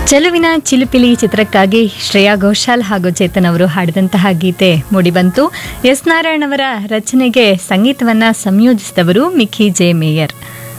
ಚೆಲುವಿನ ಚಿಲಿಪಿಲಿ ಚಿತ್ರಕ್ಕಾಗಿ ಶ್ರೇಯಾ ಘೋಷಾಲ್ ಹಾಗೂ ಚೇತನ್ ಅವರು ಹಾಡಿದಂತಹ ಗೀತೆ ಮೂಡಿಬಂತು ಎಸ್ ನಾರಾಯಣ್ ಅವರ ರಚನೆಗೆ ಸಂಗೀತವನ್ನ ಸಂಯೋಜಿಸಿದವರು ಮಿಕ್ಕಿ ಜೆ ಮೇಯರ್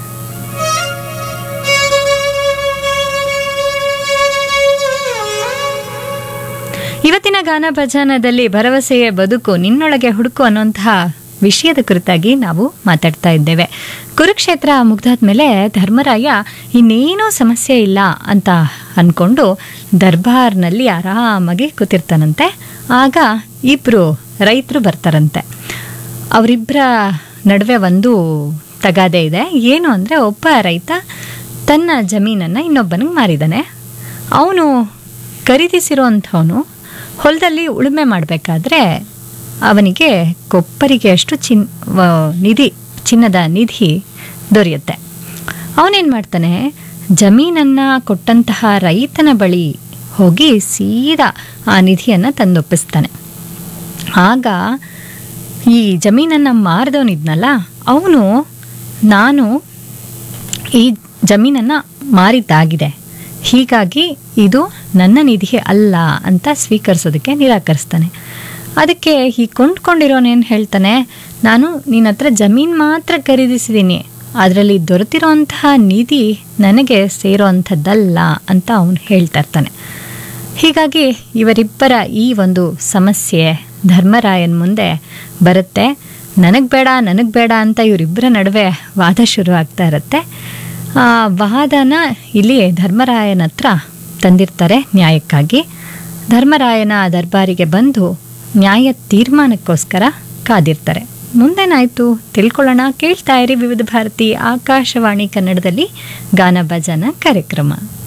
ಇವತ್ತಿನ ಗಾನ ಭಜಾನದಲ್ಲಿ ಭರವಸೆಯ ಬದುಕು ನಿನ್ನೊಳಗೆ ಹುಡುಕು ಅನ್ನುವಂತಹ ವಿಷಯದ ಕುರಿತಾಗಿ ನಾವು ಮಾತಾಡ್ತಾ ಇದ್ದೇವೆ ಕುರುಕ್ಷೇತ್ರ ಮುಗ್ದಾದ್ಮೇಲೆ ಧರ್ಮರಾಯ ಇನ್ನೇನೂ ಸಮಸ್ಯೆ ಇಲ್ಲ ಅಂತ ಅಂದ್ಕೊಂಡು ದರ್ಬಾರ್ನಲ್ಲಿ ಆರಾಮಾಗಿ ಕೂತಿರ್ತಾನಂತೆ ಆಗ ಇಬ್ಬರು ರೈತರು ಬರ್ತಾರಂತೆ ಅವರಿಬ್ಬರ ನಡುವೆ ಒಂದು ತಗಾದೆ ಇದೆ ಏನು ಅಂದರೆ ಒಬ್ಬ ರೈತ ತನ್ನ ಜಮೀನನ್ನು ಇನ್ನೊಬ್ಬನಿಗೆ ಮಾರಿದ್ದಾನೆ ಅವನು ಖರೀದಿಸಿರೋಂಥವನು ಹೊಲದಲ್ಲಿ ಉಳುಮೆ ಮಾಡಬೇಕಾದ್ರೆ ಅವನಿಗೆ ಕೊಪ್ಪರಿಗೆ ಅಷ್ಟು ಚಿನ್ ವ- ನಿಧಿ ಚಿನ್ನದ ನಿಧಿ ದೊರೆಯುತ್ತೆ ಅವನೇನು ಮಾಡ್ತಾನೆ ಜಮೀನನ್ನು ಕೊಟ್ಟಂತಹ ರೈತನ ಬಳಿ ಹೋಗಿ ಸೀದಾ ಆ ನಿಧಿಯನ್ನು ತಂದೊಪ್ಪಿಸ್ತಾನೆ ಆಗ ಈ ಜಮೀನನ್ನು ಮಾರಿದವನಿದ್ನಲ್ಲ ಅವನು ನಾನು ಈ ಜಮೀನನ್ನು ಮಾರಿದ್ದಾಗಿದೆ ಹೀಗಾಗಿ ಇದು ನನ್ನ ನಿಧಿ ಅಲ್ಲ ಅಂತ ಸ್ವೀಕರಿಸೋದಕ್ಕೆ ನಿರಾಕರಿಸ್ತಾನೆ ಅದಕ್ಕೆ ಈ ಕೊಂಡ್ಕೊಂಡಿರೋನೇನು ಹೇಳ್ತಾನೆ ನಾನು ನಿನ್ನ ಹತ್ರ ಜಮೀನು ಮಾತ್ರ ಖರೀದಿಸಿದ್ದೀನಿ ಅದರಲ್ಲಿ ದೊರೆತಿರೋಂತಹ ನಿಧಿ ನನಗೆ ಸೇರೋ ಅಂಥದ್ದಲ್ಲ ಅಂತ ಅವನು ಹೇಳ್ತಾ ಇರ್ತಾನೆ ಹೀಗಾಗಿ ಇವರಿಬ್ಬರ ಈ ಒಂದು ಸಮಸ್ಯೆ ಧರ್ಮರಾಯನ ಮುಂದೆ ಬರುತ್ತೆ ನನಗೆ ಬೇಡ ನನಗೆ ಬೇಡ ಅಂತ ಇವರಿಬ್ಬರ ನಡುವೆ ವಾದ ಶುರು ಆಗ್ತಾ ಇರುತ್ತೆ ಆ ವಾದನ ಇಲ್ಲಿ ಧರ್ಮರಾಯನ ಹತ್ರ ತಂದಿರ್ತಾರೆ ನ್ಯಾಯಕ್ಕಾಗಿ ಧರ್ಮರಾಯನ ದರ್ಬಾರಿಗೆ ಬಂದು ನ್ಯಾಯ ತೀರ್ಮಾನಕ್ಕೋಸ್ಕರ ಕಾದಿರ್ತಾರೆ ಮುಂದೇನಾಯಿತು ತಿಳ್ಕೊಳ್ಳೋಣ ಕೇಳ್ತಾ ಇರಿ ವಿವಿಧ ಭಾರತಿ ಆಕಾಶವಾಣಿ ಕನ್ನಡದಲ್ಲಿ ಗಾನ ಭಜನ ಕಾರ್ಯಕ್ರಮ